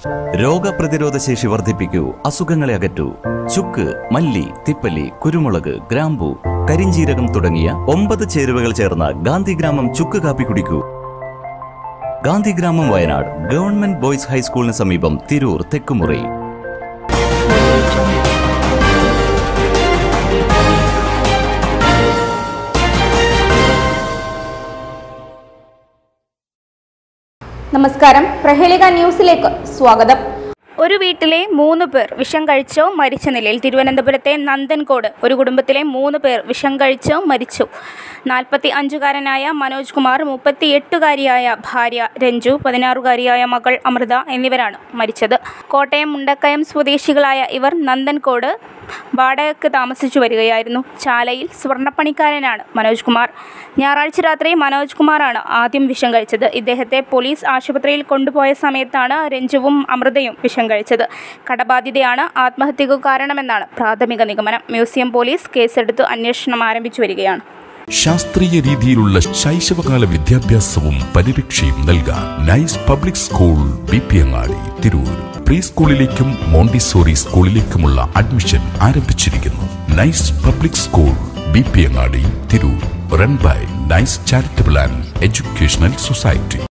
രോഗപ്രതിരോധ ശേഷി വർദ്ധിപ്പിക്കൂ അസുഖങ്ങളെ അകറ്റൂ ചുക്ക് മല്ലി തിപ്പല്ലി കുരുമുളക് ഗ്രാമ്പു കരിഞ്ചീരകം തുടങ്ങിയ ഒമ്പത് ചേരുവകൾ ചേർന്ന ഗാന്ധിഗ്രാമം ചുക്ക് കാപ്പി കുടിക്കൂ ഗാന്ധിഗ്രാമം വയനാട് ഗവൺമെന്റ് ബോയ്സ് ഹൈസ്കൂളിന് സമീപം തിരൂർ തെക്കുമുറി നമസ്കാരം പ്രഹേളിക ന്യൂസിലേക്ക് സ്വാഗതം ഒരു വീട്ടിലെ മൂന്ന് പേർ വിഷം കഴിച്ചോ മരിച്ച നിലയിൽ തിരുവനന്തപുരത്തെ നന്ദൻകോട് ഒരു കുടുംബത്തിലെ മൂന്ന് പേർ വിഷം കഴിച്ചോ മരിച്ചു നാൽപ്പത്തി അഞ്ചുകാരനായ മനോജ് കുമാർ മുപ്പത്തി എട്ടുകാരിയായ ഭാര്യ രഞ്ജു പതിനാറുകാരിയായ മകൾ അമൃത എന്നിവരാണ് മരിച്ചത് കോട്ടയം മുണ്ടക്കയം സ്വദേശികളായ ഇവർ നന്ദൻകോട് വാടകയ്ക്ക് താമസിച്ചു വരികയായിരുന്നു ചാലയിൽ സ്വർണ്ണപ്പണിക്കാരനാണ് മനോജ് കുമാർ ഞായറാഴ്ച രാത്രി മനോജ് കുമാറാണ് ആദ്യം വിഷം കഴിച്ചത് ഇദ്ദേഹത്തെ പോലീസ് ആശുപത്രിയിൽ കൊണ്ടുപോയ സമയത്താണ് രഞ്ജുവും അമൃതയും വിഷം കഴിച്ചത് കടബാധ്യതയാണ് ആത്മഹത്യക്കു കാരണമെന്നാണ് പ്രാഥമിക നിഗമനം മ്യൂസിയം പോലീസ് കേസെടുത്ത് അന്വേഷണം ആരംഭിച്ചു വരികയാണ് ശാസ്ത്രീയ രീതിയിലുള്ള ശൈശവകാല വിദ്യാഭ്യാസവും പരിരക്ഷയും നൽകാൻ Nice public school B P Angadi Tirur pre സ്കൂളിലേക്കും മോണ്ടിസോറി സ്കൂളിലേക്കുമുള്ള അഡ്മിഷൻ ആരംഭിച്ചിരിക്കുന്നു Nice public school B P Angadi Tirur run by Nice charitable and educational society